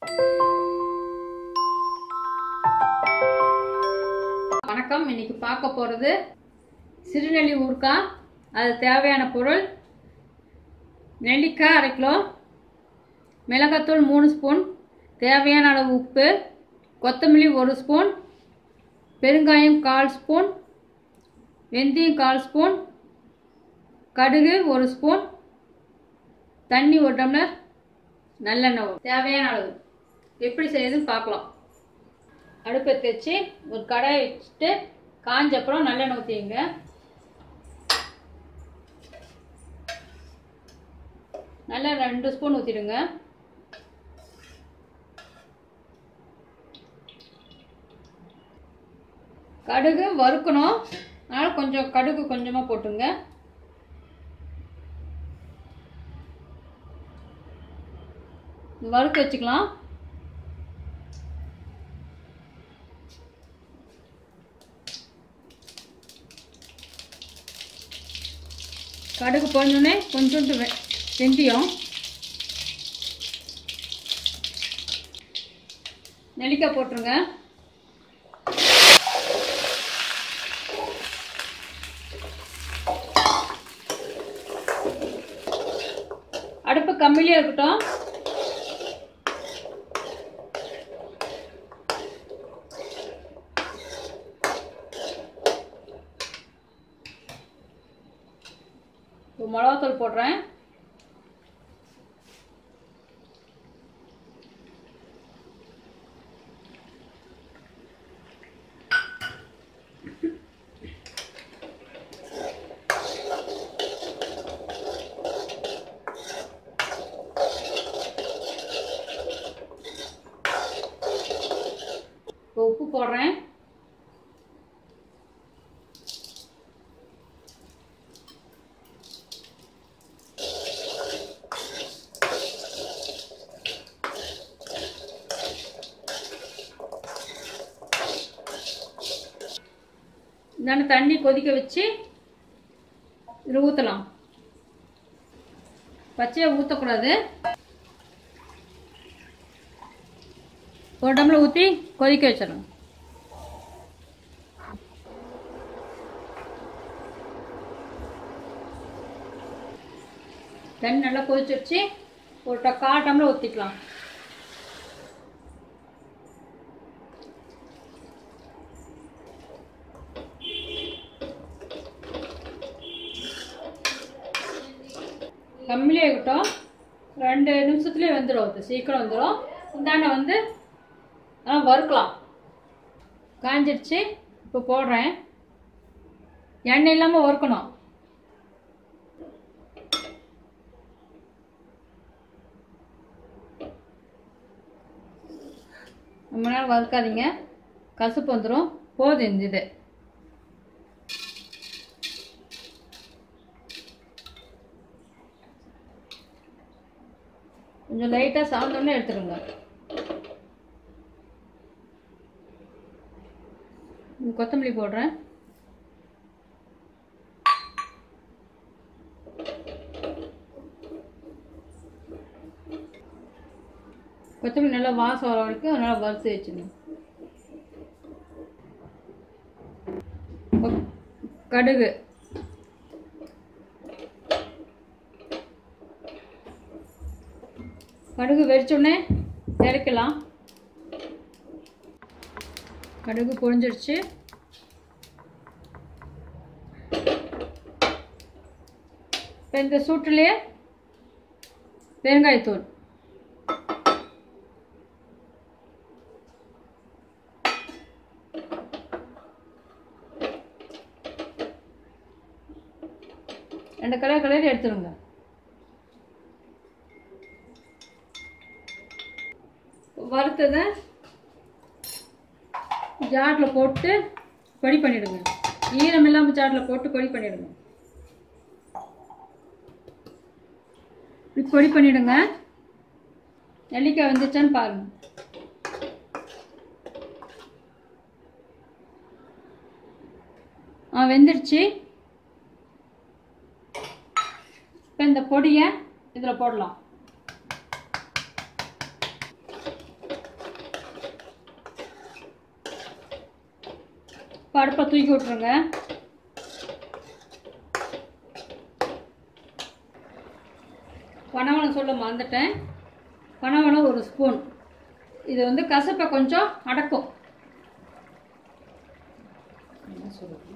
வணக்கம் இன்னைக்கு பார்க்க போகிறது சிறுநெல்லி ஊறுகாய் அது தேவையான பொருள் நெல்லிக்காய் அரை கிலோ மிளகாத்தூள் மூணு ஸ்பூன் தேவையான அளவு உப்பு கொத்தமல்லி ஒரு ஸ்பூன் பெருங்காயம் கால் ஸ்பூன் வெந்தயம் கால் ஸ்பூன் கடுகு ஒரு ஸ்பூன் தண்ணி ஒரு டம்ளர் நல்லெண்ணெய் ஒரு- தேவையான அளவு எப்படி செய்யுதுன்னு பார்க்கலாம் அடுப்பை வச்சு ஒரு கடாயை வச்சுட்டு காஞ்ச அப்புறம் நல்லெண்ணெய் ஊற்றிங்க நல்லா ரெண்டு ஸ்பூன் ஊற்றிடுங்க கடுகு வறுக்கணும் அதனால் கொஞ்சம் கடுகு கொஞ்சமாக போட்டுங்க வறுக்க வச்சுக்கலாம் கடுகு பொறிஞ்சோடனே கொஞ்சோண்டு வெ வெந்தயம் நெல்லிக்காய் போட்டுருங்க அடுப்பு கம்மியிலே இருக்கட்டும் இப்போ மிளகாத்தூள் போடுறேன் இப்போ உப்பு போடுறேன் இந்தாண்ட தண்ணி கொதிக்க வச்சு இதில் ஊற்றலாம் பச்சையாக ஊற்றக்கூடாது ஒரு டம்ளர் ஊற்றி கொதிக்க வச்சிடணும் தண்ணி நல்லா கொதிச்சு வச்சு ஒரு ட- கால் டம்ளர் ஊற்றிக்கலாம் கம்மிலே இருக்கட்டும் ரெண்டு நிமிஷத்துலேயே வெந்துடும் அது சீக்கிரம் வந்துடும் இந்தாண்ட வந்து ஆ வறுக்கலாம் காஞ்சிடுச்சு இப்போ போடுறேன் எண்ணெய் இல்லாமல் வறுக்கணும் ரொம்ப நேரம் வறுக்காதீங்க கசப்பு வந்துடும் போதும் இந்த இது கொஞ்சம் லைட்டாக சாப்பிட்டோன்னே எடுத்துருங்க ம், கொத்தமல்லி போடுறேன் கொத்தமல்லி நல்லா வாசம் வர வரைக்கும் நல்லா வறுத்து வச்சுக்கணும் கொ- கடுகு கடுகு வெடிச்சோடனே இறக்கலாம் கடுகு பொரிஞ்சிடுச்சு இப்போ இந்த சூட்டுலேயே பெருங்காயத்தூள் ரெண்டு கலர் கலர் எடுத்துருங்க வறுத்ததை ஜாரில் போட்டு பொடி பண்ணிடுங்க ஈரம் இல்லாமல் ஜாரில் போட்டு பொடி பண்ணிடுங்க இப்படி பொடி பண்ணிடுங்க நெல்லிக்காய் வந்துச்சான்னு பாருங்க ஆ வெந்துடுச்சு இப்போ இந்த பொடியை இதில் போடலாம் இப்போ அடுப்பை தூக்கி விட்ருங்க பனவளம் சொல்ல மறந்துட்டேன் பனவளம் ஒரு ஸ்பூன் இது வந்து கசப்பை கொஞ்சம் அடக்கும் என்ன சொல்றது?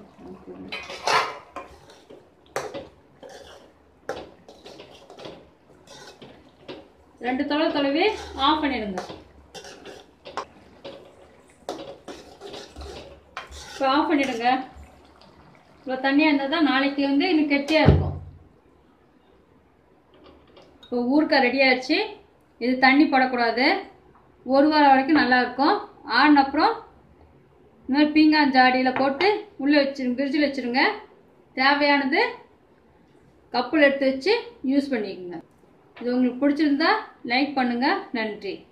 ரெண்டு தொலை தொலைவி ஆஃப் பண்ணிடுங்க இப்போ ஆஃப் பண்ணிடுங்க இப்போ தண்ணியாக இருந்தால் தான் நாளைக்கு வந்து இன்னும் கெட்டியாக இருக்கும் இப்போ ஊறுக்காய் ரெடி ஆயிடுச்சு இது தண்ணி படக்கூடாது ஒரு வாரம் வரைக்கும் நல்லா இருக்கும் ஆன அப்புறம் இந்த மாதிரி பீங்கான் ஜாடியில் போட்டு உள்ளே வச்சிருங்க ஃப்ரிட்ஜில் வச்சுருங்க தேவையானது கப்பில் எடுத்து வச்சு யூஸ் பண்ணிக்கோங்க இது உங்களுக்கு பிடிச்சிருந்தா லைக் பண்ணுங்கள் நன்றி